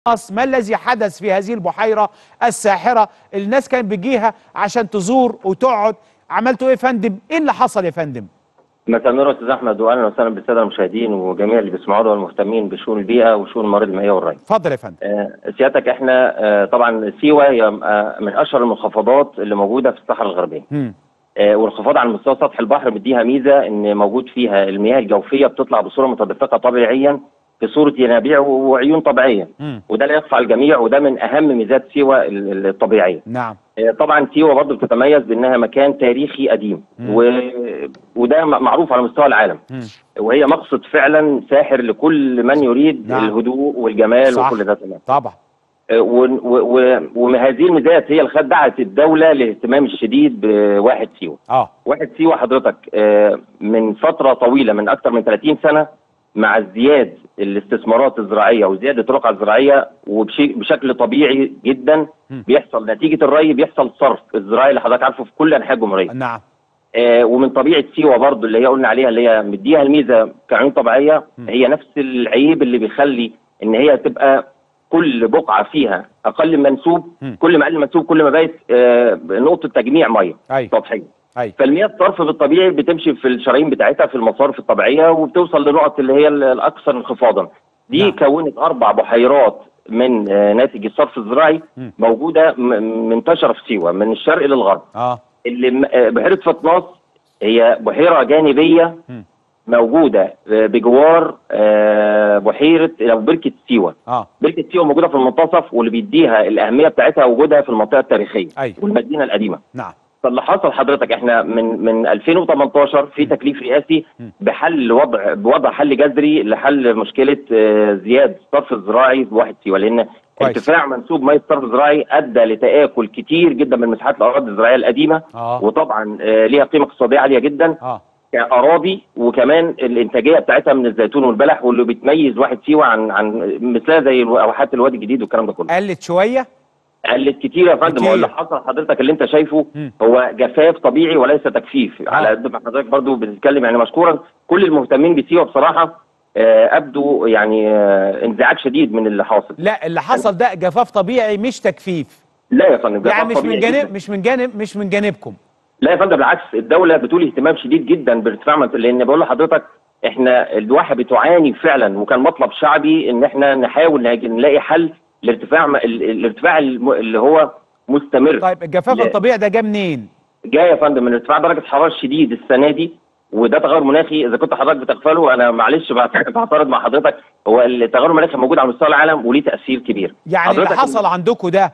الناس ما الذي حدث في هذه البحيرة الساحرة الناس كانت بتجيها عشان تزور وتقعد عملتوا ايه يا فندم ايه اللي حصل يا فندم مساء النور يا استاذ احمد واهلا وسهلا بالساده المشاهدين وجميع اللي بيسمعونا والمهتمين بشؤون البيئه وشؤون الموارد المائيه والري. اتفضل يا فندم آه، سيادتك احنا آه، طبعا سيوه هي آه، من اشهر المنخفضات اللي موجوده في الصحراء الغربيه. مم. آه، والانخفاض على مستوى سطح البحر مديها ميزه ان موجود فيها المياه الجوفيه بتطلع بصوره متدفقه طبيعيا في صوره ينابيع وعيون طبيعيه مم. وده لا يخفى على الجميع وده من اهم ميزات سيوه ال- ال- الطبيعيه. نعم آه، طبعا سيوه برضه بتتميز بانها مكان تاريخي قديم مم. و... وده م- معروف على مستوى العالم. مم. وهي مقصد فعلا ساحر لكل من يريد نعم. الهدوء والجمال صح. وكل ده تمام طبعا آه، و- و- و- وهذه الميزات هي اللي خدعت الدوله للاهتمام الشديد بواحد سيوه. اه واحد سيوه حضرتك آه، من فتره طويله من اكثر من 30 سنه مع ازدياد الاستثمارات الزراعيه وزياده الرقعه الزراعيه وبشكل طبيعي جدا م. بيحصل نتيجه الري بيحصل صرف الزراعي اللي حضرتك عارفه في كل انحاء الجمهوريه. نعم آه، ومن طبيعه سيوه برضو اللي هي قلنا عليها اللي هي مديها الميزه كعيون طبيعيه م. هي نفس العيب اللي بيخلي ان هي تبقى كل بقعه فيها اقل منسوب م. كل ما قل المنسوب كل ما بقت آه، نقطه تجميع ميه اي سطحيه اي فالمياه الصرف بالطبيعي بتمشي في الشرايين بتاعتها في المصارف الطبيعيه وبتوصل لنقط اللي هي ال- الاكثر انخفاضا دي نعم. كونت اربع بحيرات من آه، ناتج الصرف الزراعي م. موجوده م- منتشره في سيوه من الشرق للغرب اه اللي م- آه، بحيره فطناس هي بحيره جانبيه مم. موجوده آه، بجوار آه، بحيره او بركه سيوه اه بركه سيوه موجوده في المنتصف واللي بيديها الاهميه بتاعتها وجودها في المنطقه التاريخيه اي والمدينه القديمه نعم فاللي حصل حضرتك احنا من من 2018 في تكليف رئاسي م. بحل وضع بوضع حل جذري لحل مشكله آه، زياده الصرف الزراعي بواحد سيوه لان كويس. ارتفاع منسوب ميه الصرف الزراعي ادى لتاكل كتير جدا من مساحات الاراضي الزراعيه القديمه اه وطبعا آه، ليها قيمه اقتصاديه عاليه جدا اه كاراضي وكمان الانتاجيه بتاعتها من الزيتون والبلح واللي بتميز واحد سيوه عن عن مثلها زي الو- واحات الوادي الجديد والكلام ده كله قلت شويه قلت كتير يا فندم كتير. هو اللي حصل حضرتك اللي انت شايفه مم. هو جفاف طبيعي وليس تجفيف آه. على قد ما حضرتك برضو بتتكلم يعني مشكورا كل المهتمين بسيوه بصراحه آه، ابدوا يعني آه، انزعاج شديد من اللي حاصل لا اللي حصل ده جفاف طبيعي مش تكفيف لا يا فندم جفاف يعني مش طبيعي من جداً. جانب مش من جانب مش من جانبكم لا يا فندم بالعكس الدوله بتولي اهتمام شديد جدا بارتفاع منت- لان بقول لحضرتك احنا الواحه بتعاني فعلا وكان مطلب شعبي ان احنا نحاول نلاقي- نلاقي حل لارتفاع م- ال- الارتفاع الم- اللي هو مستمر طيب الجفاف لا. الطبيعي ده جه منين جاي يا فندم من ارتفاع درجه الحراره الشديد السنه دي وده تغير مناخي اذا كنت حضرتك بتغفله انا معلش بعت- بعترض مع حضرتك هو التغير المناخي موجود على مستوى العالم وليه تاثير كبير يعني اللي حضرتك حصل عندكم ده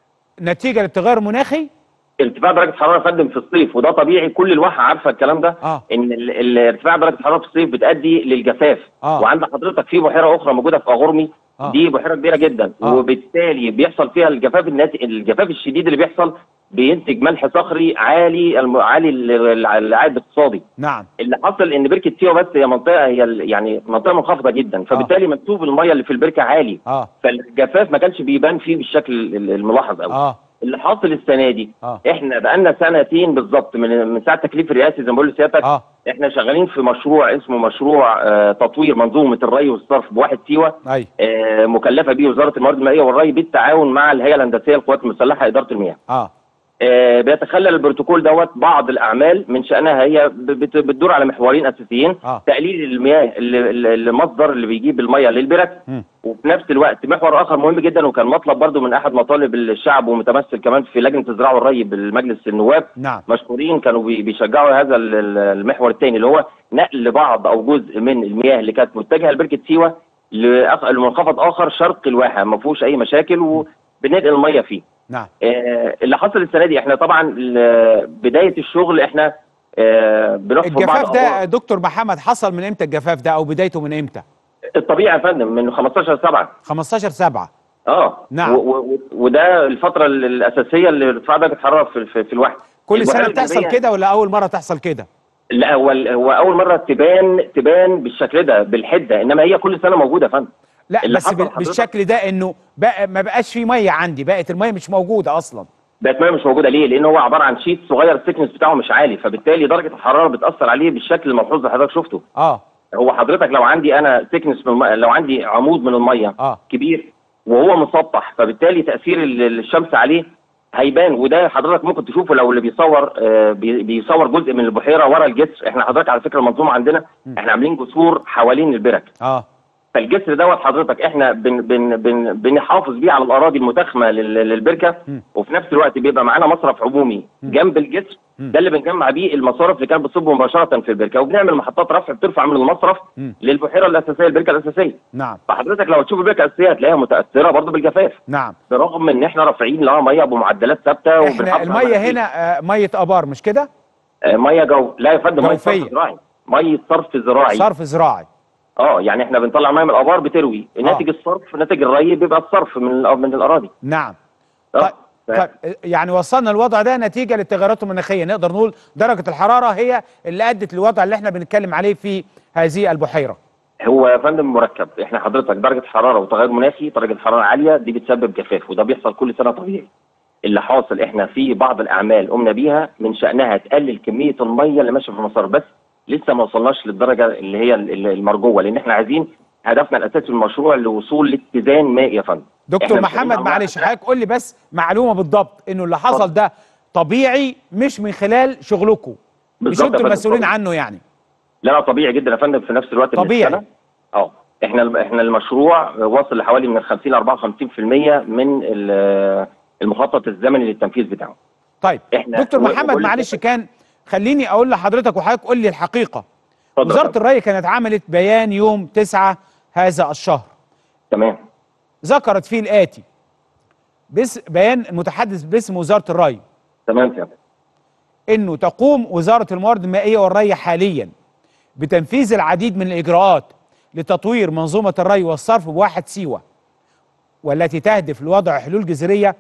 نتيجه للتغير المناخي ارتفاع درجه الحراره يا فندم في الصيف وده طبيعي كل الواحه عارفه الكلام ده اه ان ال- ال- ارتفاع درجه الحراره في الصيف بتؤدي للجفاف آه. وعند حضرتك في بحيره اخرى موجوده في اغرمي آه. دي بحيره كبيره جدا آه. وبالتالي بيحصل فيها الجفاف الناتج الجفاف الشديد اللي بيحصل بينتج ملح صخري عالي الم- عالي ال- ال- العائد الاقتصادي نعم اللي حصل ان بركه سيوه بس هي منطقه هي ال- يعني منطقه منخفضه جدا فبالتالي منسوب الميه اللي في البركه عالي اه فالجفاف ما كانش بيبان فيه بالشكل ال- الملاحظ قوي اه اللي حاصل السنه دي اه احنا بقالنا سنتين بالظبط من من ساعه التكليف الرئاسي زي ما بقول لسيادتك اه احنا شغالين في مشروع اسمه مشروع آه تطوير منظومه الري والصرف بواحد سيوه اي آه مكلفه به وزاره الموارد المائيه والري بالتعاون مع الهيئه الهندسيه للقوات المسلحه اداره المياه. اه آه بيتخلل البروتوكول دوت بعض الاعمال من شانها هي ب- بت- بتدور على محورين اساسيين اه تقليل المياه اللي- اللي- المصدر اللي بيجيب المياه للبرك مم. وفي نفس الوقت محور اخر مهم جدا وكان مطلب برضو من احد مطالب الشعب ومتمثل كمان في لجنه الزراعه والري بالمجلس النواب نعم مشكورين كانوا بي- بيشجعوا هذا ال- ال- المحور الثاني اللي هو نقل بعض او جزء من المياه اللي كانت متجهه لبركه سيوه لأخ- لمنخفض اخر شرق الواحه ما فيهوش اي مشاكل وبننقل الميه فيه. نعم آه اللي حصل السنه دي احنا طبعا ال- بدايه الشغل احنا آه بنخفض بعض الجفاف ده الأضرار. دكتور محمد حصل من امتى الجفاف ده او بدايته من امتى الطبيعي يا فندم من 15 7 15 7 اه نعم. و- و- وده الفتره ال- الاساسيه اللي ارتفاع درجه الحراره في, في, في الواحد كل سنه البحيرة بتحصل الجنوبية- كده ولا اول مره تحصل كده لا هو ال- هو اول مره تبان تبان بالشكل ده بالحده انما هي كل سنه موجوده يا فندم لا اللي بس حصل بال- حضرتك- بالشكل ده انه بقى ما بقاش في ميه عندي بقت الميه مش موجوده اصلا بقت ميه مش موجوده ليه؟ لان هو عباره عن شيت صغير السكنس بتاعه مش عالي فبالتالي درجه الحراره بتاثر عليه بالشكل الملحوظ اللي حضرتك شفته اه هو حضرتك لو عندي انا سكنس من المية لو عندي عمود من الميه اه كبير وهو مسطح فبالتالي تاثير ال- الشمس عليه هيبان وده حضرتك ممكن تشوفه لو اللي بيصور آه، بي- بيصور جزء من البحيره ورا الجسر احنا حضرتك على فكره المنظومه عندنا احنا عاملين جسور حوالين البرك اه فالجسر دوت حضرتك احنا بن بن بن بنحافظ بيه على الاراضي المتاخمه لل- للبركه مم. وفي نفس الوقت بيبقى معانا مصرف عمومي جنب الجسر مم. ده اللي بنجمع بيه المصارف اللي كانت بتصب مباشره في البركه وبنعمل محطات رفع بترفع من المصرف مم. للبحيره الاساسيه البركه الاساسيه نعم فحضرتك لو تشوف البركه الاساسيه هتلاقيها متاثره برضه بالجفاف نعم برغم ان احنا رافعين لها ميه بمعدلات ثابته احنا وبنحافظ على الميه المناخير. هنا آه، ميه ابار مش كده آه، ميه جو لا يا فندم ميه جوفية. صرف زراعي ميه صرف زراعي صرف زراعي اه يعني احنا بنطلع ميه من الابار بتروي ناتج الصرف ناتج الري بيبقى الصرف من الأ- من الاراضي نعم اه طيب ف- طيب يعني وصلنا الوضع ده نتيجه للتغيرات المناخيه نقدر نقول درجه الحراره هي اللي ادت للوضع اللي احنا بنتكلم عليه في هذه البحيره هو يا فندم مركب احنا حضرتك درجه حراره وتغير مناخي درجه حراره عاليه دي بتسبب جفاف وده بيحصل كل سنه طبيعي اللي حاصل احنا في بعض الاعمال قمنا بيها من شانها تقلل كميه الميه اللي ماشيه في المسار بس لسه ما وصلناش للدرجه اللي هي ال- ال- المرجوه لان احنا عايزين هدفنا الاساسي في المشروع لوصول لاتزان مائي يا فندم دكتور إحنا محمد بنتكلم عن معلش واحد- حضرتك قول لي بس معلومه بالضبط انه اللي حصل اتفضل. ده طبيعي مش من خلال شغلكم مش بالظبط يا انتوا فندم، المسؤولين طبيعي. عنه يعني لا لا طبيعي جدا يا فندم في نفس الوقت من طبيعي. السنة. اه احنا احنا المشروع واصل لحوالي من 50 ل 54% من ال- المخطط الزمني للتنفيذ بتاعه طيب إحنا- دكتور و- محمد وقول لي معلش اتفضل. كان خليني اقول لحضرتك وحضرتك قول لي الحقيقه اتفضل وزاره يا فندم. الري كانت عملت بيان يوم 9 هذا الشهر تمام ذكرت فيه الاتي بس بيان المتحدث باسم وزاره الري تمام يا فندم. انه تقوم وزاره الموارد المائيه والري حاليا بتنفيذ العديد من الاجراءات لتطوير منظومه الري والصرف بواحد سيوه والتي تهدف لوضع حلول جذريه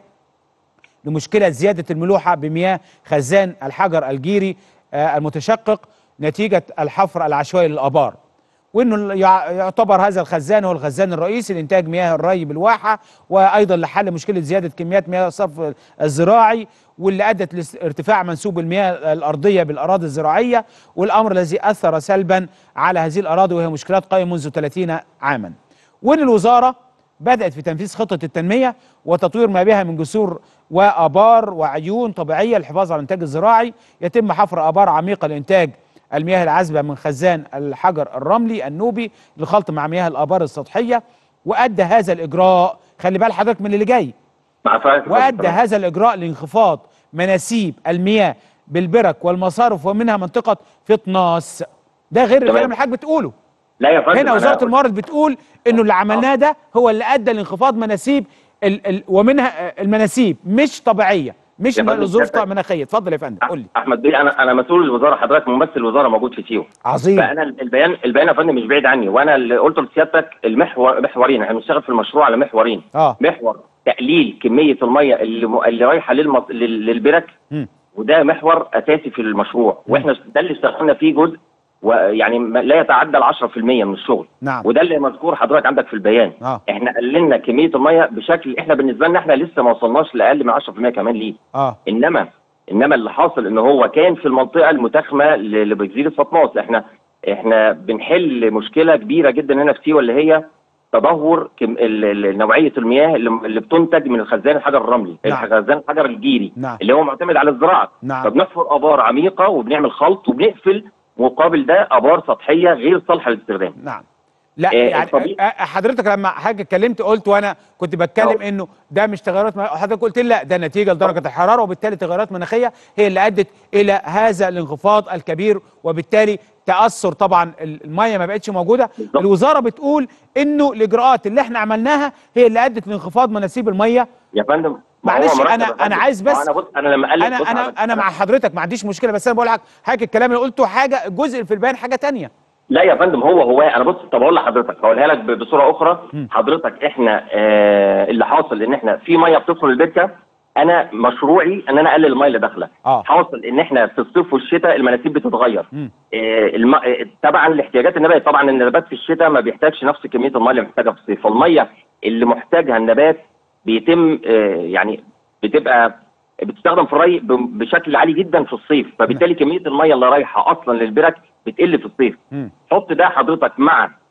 لمشكله زياده الملوحه بمياه خزان الحجر الجيري آه، المتشقق نتيجه الحفر العشوائي للابار وانه يع- يعتبر هذا الخزان هو الخزان الرئيسي لانتاج مياه الري بالواحه وايضا لحل مشكله زياده كميات مياه الصرف الزراعي واللي ادت لارتفاع منسوب المياه الارضيه بالاراضي الزراعيه والامر الذي اثر سلبا على هذه الاراضي وهي مشكلات قائمه منذ 30 عاما. وان الوزاره بدات في تنفيذ خطه التنميه وتطوير ما بها من جسور وابار وعيون طبيعيه للحفاظ على الانتاج الزراعي يتم حفر ابار عميقه لانتاج المياه العذبه من خزان الحجر الرملي النوبي للخلط مع مياه الابار السطحيه وادى هذا الاجراء خلي بال حضرتك من اللي جاي مع فاهم وادى هذا الاجراء لانخفاض مناسيب المياه بالبرك والمصارف ومنها منطقه فطناس ده غير الكلام اللي حضرتك بتقوله لا يا فندم هنا أنا- وزاره الموارد بتقول انه اللي عملناه ده هو اللي ادى لانخفاض مناسيب ال ال ومنها آه، المناسيب مش طبيعيه مش يا فندم، ظروف سيادتك- مناخيه اتفضل يا فندم قول لي احمد بيه انا انا مسؤول الوزاره حضرتك ممثل الوزاره موجود في سيوه عظيم فانا البيان البيان يا فندم مش بعيد عني وانا اللي قلته لسيادتك المحور محورين احنا بنشتغل في المشروع على محورين اه محور تقليل كميه الميه اللي م... اللي رايحه للمص... لل... للبرك مم. وده محور اساسي في المشروع واحنا ده اللي اشتغلنا فيه جزء ويعني ما- لا يتعدى ال 10% من الشغل نعم وده اللي مذكور حضرتك عندك في البيان اه احنا قللنا كميه الميه بشكل احنا بالنسبه لنا احنا لسه ما وصلناش لاقل من 10% كمان ليه اه انما انما اللي حاصل ان هو كان في المنطقه المتاخمه ل- لجزيره فطماس احنا احنا بنحل مشكله كبيره جدا هنا في سيوه اللي هي تدهور كم ال- ال- نوعيه المياه اللي, اللي بتنتج من الخزان الحجر الرملي نعم. الخزان الحجر الجيري نعم. اللي هو معتمد على الزراعه نعم. فبنحفر ابار عميقه وبنعمل خلط وبنقفل مقابل ده ابار سطحيه غير صالحه للاستخدام نعم لا إيه، يعني الطبيعي- آه، آه، حضرتك لما حاجه اتكلمت قلت وانا كنت بتكلم أه. انه ده مش تغيرات مناخ- حضرتك قلت لي لا ده نتيجه لدرجه الحراره وبالتالي تغيرات مناخيه هي اللي ادت الى هذا الانخفاض الكبير وبالتالي تاثر طبعا الميه ما بقتش موجوده بالظبط. الوزاره بتقول انه الاجراءات اللي احنا عملناها هي اللي ادت لانخفاض مناسيب الميه يا فندم ما هو معلش مركب أنا- يا فندم. أنا عايز ما هو بس- انا بص انا لما قلت انا بص انا حضرتك، انا مع حضرتك ما عنديش مشكله بس انا بقول لك حاجه الكلام اللي قلته حاجه الجزء في البيان حاجه تانية لا يا فندم هو هو انا بص طب اقول لحضرتك هقولها لك ب- بصوره اخرى مم. حضرتك احنا آه اللي حاصل ان احنا في ميه بتدخل البركه انا مشروعي ان انا اقلل الميه اللي داخله اه حاصل ان احنا في الصيف والشتاء المناسيب بتتغير مم. آه الم... آه، تبعا لاحتياجات النبات طبعا النبات في الشتاء ما بيحتاجش نفس كميه الميه اللي محتاجها في الصيف فالميه اللي محتاجها النبات بيتم آه يعني بتبقى بتستخدم في الري ب- بشكل عالي جدا في الصيف فبالتالي كميه الميه اللي رايحه اصلا للبرك بتقل في الصيف مم. حط ده حضرتك مع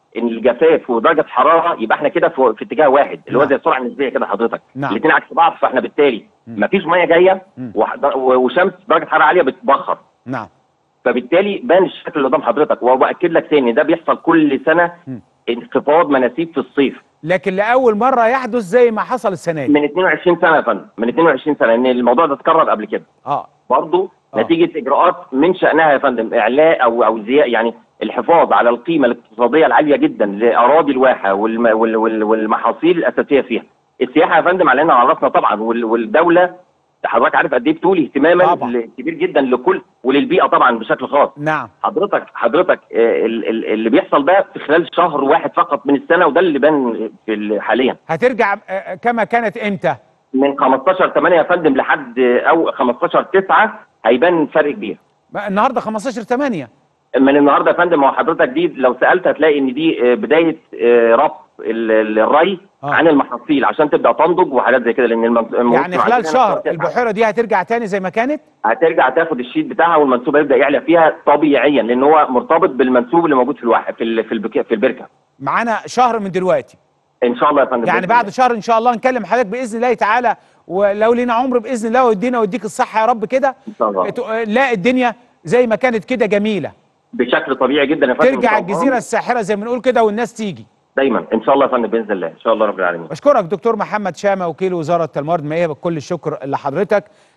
ان الجفاف ودرجه الحراره يبقى احنا كده في, في اتجاه واحد اللي هو نعم. زي السرعه النسبيه كده حضرتك نعم. الاثنين عكس بعض فاحنا بالتالي مم. مفيش ميه جايه مم. وح- وشمس درجه حراره عاليه بتبخر نعم فبالتالي بان الشكل اللي قدام حضرتك وباكد لك تاني ده بيحصل كل سنه مم. انخفاض مناسيب في الصيف لكن لاول مره يحدث زي ما حصل السنه دي من 22 سنه يا فندم من 22 سنه ان الموضوع ده اتكرر قبل كده اه برضه آه. نتيجه اجراءات من شانها يا فندم اعلاء او او زياء يعني الحفاظ على القيمه الاقتصاديه العاليه جدا لاراضي الواحه والم وال وال والمحاصيل الاساسيه فيها. السياحه يا فندم علينا على راسنا طبعا وال والدوله حضرتك عارف قد ايه بتولي اهتماما طبعا. ل- كبير جدا لكل وللبيئه طبعا بشكل خاص. نعم حضرتك حضرتك آه، ال- ال- اللي بيحصل ده في خلال شهر واحد فقط من السنه وده اللي بان في ال- حاليا هترجع آه، كما كانت امتى من 15 8 يا فندم لحد آه، او 15 9 هيبان فرق كبير. ما النهارده 15 8 من النهارده يا فندم هو حضرتك دي لو سالت هتلاقي ان دي آه، بدايه آه، ربط ال- ال- الري آه. عن المحاصيل عشان تبدا تنضج وحاجات زي كده لان المن- الموسم يعني خلال عندنا شهر هترجع- البحيره دي هترجع تاني زي ما كانت هترجع تاخد الشيت بتاعها والمنسوب هيبدا يعلى فيها طبيعيا لان هو مرتبط بالمنسوب اللي موجود في الواحد في ال- في البك- في البركه معانا شهر من دلوقتي ان شاء الله يا فندم يعني بإذن بعد الله. شهر ان شاء الله نكلم حضرتك باذن الله تعالى ولو لينا عمر باذن الله ويدينا ويديك الصحه يا رب كده ان شاء الله ت- لا الدنيا زي ما كانت كده جميله بشكل طبيعي جدا يا فندم إن ترجع شاء الله. الجزيره الساحره زي ما بنقول كده والناس تيجي دايما ان شاء الله يا فندم باذن الله ان شاء الله رب العالمين بشكرك دكتور محمد شامه وكيل وزاره الموارد المائيه بكل الشكر لحضرتك